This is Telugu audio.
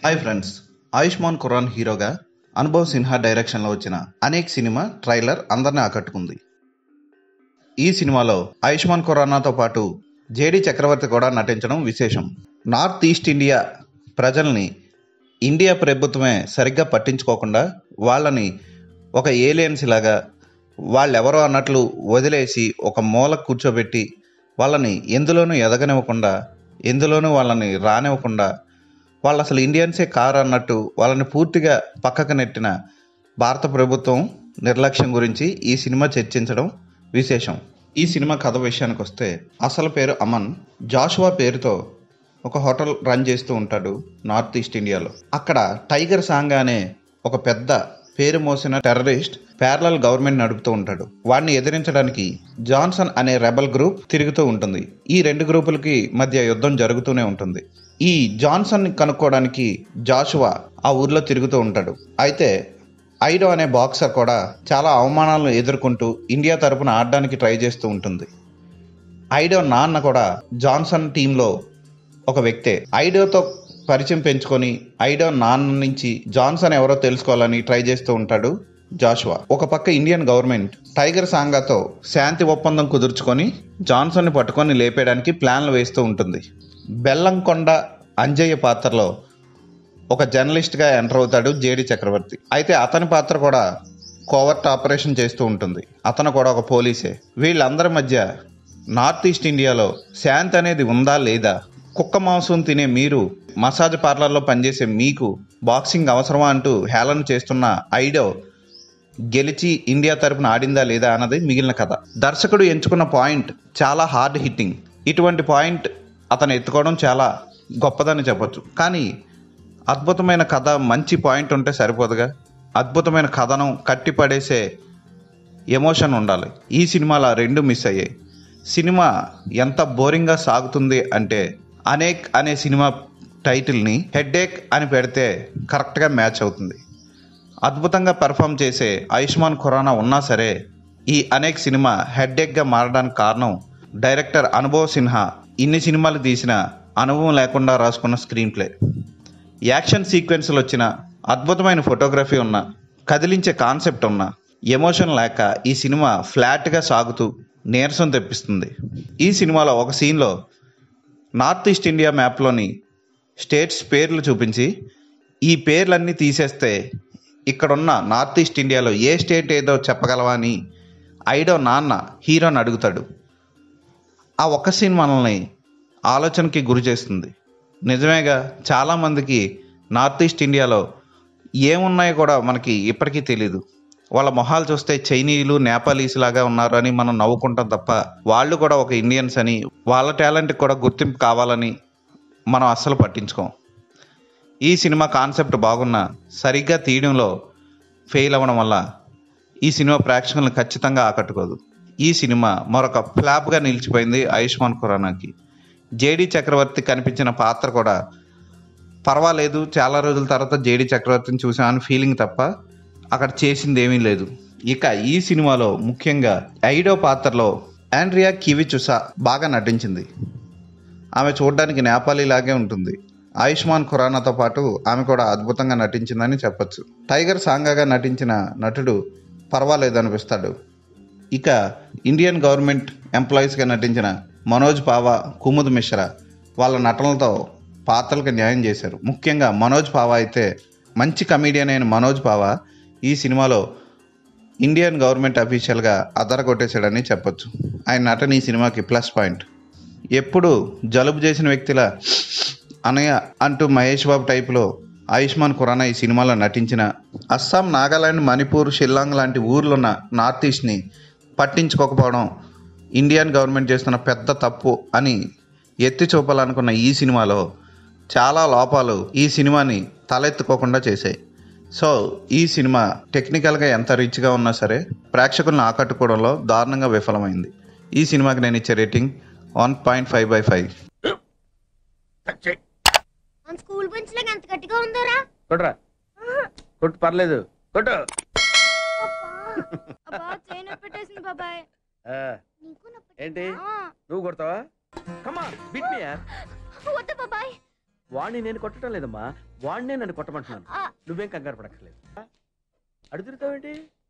హాయ్ ఫ్రెండ్స్ ఆయుష్మాన్ ఖురాన్ హీరోగా అనుభవ్ సిన్హా డైరెక్షన్లో వచ్చిన అనేక్ సినిమా ట్రైలర్ అందరిని ఆకట్టుకుంది ఈ సినిమాలో ఆయుష్మాన్ ఖురానాతో పాటు జేడి చక్రవర్తి కూడా నటించడం విశేషం నార్త్ ఈస్ట్ ఇండియా ప్రజల్ని ఇండియా ప్రభుత్వమే సరిగ్గా పట్టించుకోకుండా వాళ్ళని ఒక ఏలియన్స్ లాగా వాళ్ళెవరో అన్నట్లు వదిలేసి ఒక మూల కూర్చోబెట్టి వాళ్ళని ఎందులోనూ ఎదగనివ్వకుండా ఎందులోనూ వాళ్ళని రానివ్వకుండా వాళ్ళు అసలు ఇండియన్సే కారు అన్నట్టు వాళ్ళని పూర్తిగా పక్కకు నెట్టిన భారత ప్రభుత్వం నిర్లక్ష్యం గురించి ఈ సినిమా చర్చించడం విశేషం ఈ సినిమా కథ విషయానికి వస్తే అసలు పేరు అమన్ జాషువా పేరుతో ఒక హోటల్ రన్ చేస్తూ ఉంటాడు నార్త్ ఈస్ట్ ఇండియాలో అక్కడ టైగర్ సాంగ్ అనే ఒక పెద్ద పేరు మోసిన టెర్రరిస్ట్ ప్యారలల్ గవర్నమెంట్ నడుపుతూ ఉంటాడు వాడిని ఎదిరించడానికి జాన్సన్ అనే రెబల్ గ్రూప్ తిరుగుతూ ఉంటుంది ఈ రెండు గ్రూపులకి మధ్య యుద్ధం జరుగుతూనే ఉంటుంది ఈ జాన్సన్ కనుక్కోవడానికి జాషువా ఆ ఊర్లో తిరుగుతూ ఉంటాడు అయితే ఐడో అనే బాక్సర్ కూడా చాలా అవమానాలను ఎదుర్కొంటూ ఇండియా తరపున ఆడడానికి ట్రై చేస్తూ ఉంటుంది ఐడో నాన్న కూడా జాన్సన్ టీంలో ఒక వ్యక్తే ఐడోతో పరిచయం పెంచుకొని ఐడో నాన్న నుంచి జాన్సన్ ఎవరో తెలుసుకోవాలని ట్రై చేస్తూ ఉంటాడు జాషువా ఒక పక్క ఇండియన్ గవర్నమెంట్ టైగర్ సాంగాతో శాంతి ఒప్పందం కుదుర్చుకొని జాన్సన్ని పట్టుకొని లేపేయడానికి ప్లాన్లు వేస్తూ ఉంటుంది బెల్లంకొండ అంజయ్య పాత్రలో ఒక జర్నలిస్ట్గా ఎంటర్ అవుతాడు జేడి చక్రవర్తి అయితే అతని పాత్ర కూడా కోవర్ట్ ఆపరేషన్ చేస్తూ ఉంటుంది అతను కూడా ఒక పోలీసే వీళ్ళందరి మధ్య నార్త్ ఈస్ట్ ఇండియాలో శాంతి అనేది ఉందా లేదా కుక్క మాంసం తినే మీరు మసాజ్ పార్లర్లో పనిచేసే మీకు బాక్సింగ్ అవసరమా అంటూ హేళన చేస్తున్న ఐడో గెలిచి ఇండియా తరపున ఆడిందా లేదా అన్నది మిగిలిన కథ దర్శకుడు ఎంచుకున్న పాయింట్ చాలా హార్డ్ హిట్టింగ్ ఇటువంటి పాయింట్ అతను ఎత్తుకోవడం చాలా గొప్పదని చెప్పొచ్చు కానీ అద్భుతమైన కథ మంచి పాయింట్ ఉంటే సరిపోదుగా అద్భుతమైన కథనం కట్టిపడేసే ఎమోషన్ ఉండాలి ఈ సినిమాలో ఆ రెండు మిస్ అయ్యాయి సినిమా ఎంత బోరింగ్గా సాగుతుంది అంటే అనేక్ అనే సినిమా టైటిల్ని హెడ్ఏక్ అని పెడితే కరెక్ట్గా మ్యాచ్ అవుతుంది అద్భుతంగా పెర్ఫామ్ చేసే ఆయుష్మాన్ ఖురానా ఉన్నా సరే ఈ అనేక్ సినిమా హెడ్ఏక్గా మారడానికి కారణం డైరెక్టర్ అనుభవ్ సిన్హా ఇన్ని సినిమాలు తీసిన అనుభవం లేకుండా రాసుకున్న స్క్రీన్ ప్లే యాక్షన్ సీక్వెన్స్లు వచ్చిన అద్భుతమైన ఫోటోగ్రఫీ ఉన్న కదిలించే కాన్సెప్ట్ ఉన్న ఎమోషన్ లేక ఈ సినిమా ఫ్లాట్గా సాగుతూ నీరసం తెప్పిస్తుంది ఈ సినిమాలో ఒక సీన్లో నార్త్ ఈస్ట్ ఇండియా మ్యాప్లోని స్టేట్స్ పేర్లు చూపించి ఈ పేర్లన్నీ తీసేస్తే ఇక్కడున్న నార్త్ ఈస్ట్ ఇండియాలో ఏ స్టేట్ ఏదో చెప్పగలవా అని ఐడో నాన్న హీరోని అడుగుతాడు ఆ ఒక్క సీన్ మనల్ని ఆలోచనకి గురి చేస్తుంది నిజమేగా చాలామందికి నార్త్ ఈస్ట్ ఇండియాలో ఏమున్నాయో కూడా మనకి ఇప్పటికీ తెలీదు వాళ్ళ మొహాలు చూస్తే చైనీయులు నేపాలీస్ లాగా ఉన్నారు అని మనం నవ్వుకుంటాం తప్ప వాళ్ళు కూడా ఒక ఇండియన్స్ అని వాళ్ళ టాలెంట్కి కూడా గుర్తింపు కావాలని మనం అస్సలు పట్టించుకోం ఈ సినిమా కాన్సెప్ట్ బాగున్నా సరిగ్గా తీయడంలో ఫెయిల్ అవ్వడం వల్ల ఈ సినిమా ప్రేక్షకులను ఖచ్చితంగా ఆకట్టుకోదు ఈ సినిమా మరొక ఫ్లాప్గా నిలిచిపోయింది ఆయుష్మాన్ ఖురానాకి జేడి చక్రవర్తి కనిపించిన పాత్ర కూడా పర్వాలేదు చాలా రోజుల తర్వాత జేడి చక్రవర్తిని చూసామని ఫీలింగ్ తప్ప అక్కడ చేసింది ఏమీ లేదు ఇక ఈ సినిమాలో ముఖ్యంగా ఐడో పాత్రలో ఆండ్రియా కివిచుసా బాగా నటించింది ఆమె చూడడానికి నేపాలీ లాగే ఉంటుంది ఆయుష్మాన్ ఖురానాతో పాటు ఆమె కూడా అద్భుతంగా నటించిందని చెప్పొచ్చు టైగర్ సాంగాగా నటించిన నటుడు పర్వాలేదు అనిపిస్తాడు ఇక ఇండియన్ గవర్నమెంట్ ఎంప్లాయీస్గా నటించిన మనోజ్ పావా కుముద్ మిశ్రా వాళ్ళ నటనలతో పాత్రలకు న్యాయం చేశారు ముఖ్యంగా మనోజ్ పావా అయితే మంచి కమీడియన్ అయిన మనోజ్ పావా ఈ సినిమాలో ఇండియన్ గవర్నమెంట్ అఫీషియల్గా అదర కొట్టేశాడని చెప్పొచ్చు ఆయన నటన ఈ సినిమాకి ప్లస్ పాయింట్ ఎప్పుడు జలుబు చేసిన వ్యక్తిలా అనయ్య అంటూ మహేష్ బాబు టైపులో ఆయుష్మాన్ ఖురానా ఈ సినిమాలో నటించిన అస్సాం నాగాలాండ్ మణిపూర్ షిల్లాంగ్ లాంటి ఊర్లున్న నార్త్ ఈస్ట్ని పట్టించుకోకపోవడం ఇండియన్ గవర్నమెంట్ చేస్తున్న పెద్ద తప్పు అని ఎత్తి చూపాలనుకున్న ఈ సినిమాలో చాలా లోపాలు ఈ సినిమాని తలెత్తుకోకుండా చేశాయి సో ఈ సినిమా టెక్నికల్గా ఎంత రిచ్గా ఉన్నా సరే ప్రేక్షకులను ఆకట్టుకోవడంలో దారుణంగా విఫలమైంది ఈ సినిమాకి నేను ఇచ్చే rating one point five by five మన స్కూల్ బెంచ్ లాగా ఎంత గట్టిగా ఉందోరా కొట్రా కొట్టు పర్లేదు కొట్టు అబ్బా చేయి నొప్పి పెట్టేసింది బాబాయ్ ఆ, నీకు నొప్పి ఏంటి ఆ, నువ్వు కొడతావా కమా బిట్ మీ వద్దు బాబాయ్ వాడిని నేను కొట్టడం లేదమ్మా వాడినే నన్ను కొట్టమంటున్నాను ఆ, నువ్వేం కంగారు పడక్కర్లేదు అడుగుతావేంటి